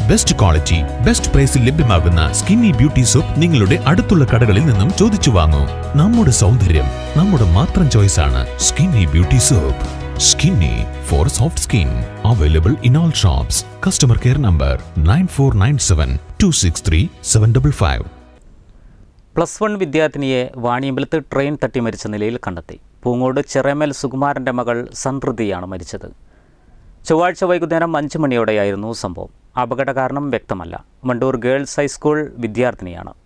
best quality best പ്രൈസിൽ ലഭ്യമാകുന്ന skinny beauty soap നിങ്ങളുടെ അടുത്തുള്ള കടകളിൽ നിന്നും ചോദിച്ചു വാങ്ങൂ നമ്മുടെ സൗന്ദര്യം നമ്മുടെ മാത്രം ചോയ്സ് ആണ് skinny beauty soap skinny for soft skin available in all shops customer care number nine four nine seven two six three seven double five plus one വിദ്യാർത്ഥിനിയെ വാണിയമ്പലത്ത് ട്രെയിൻ തട്ടി മരിച്ച നിലയിൽ കണ്ടെത്തി പൂങ്ങോട് ചിറമേൽ സുകുമാരൻ്റെ മകൾ സൻഹൃതിയാണ് മരിച്ചത് ചൊവ്വാഴ്ച വൈകുന്നേരം അഞ്ച് മണിയോടെയായിരുന്നു സംഭവം അപകട കാരണം വ്യക്തമല്ല വണ്ടൂർ ഗേൾസ് ഹൈസ്കൂൾ വിദ്യാർത്ഥിനിയാണ്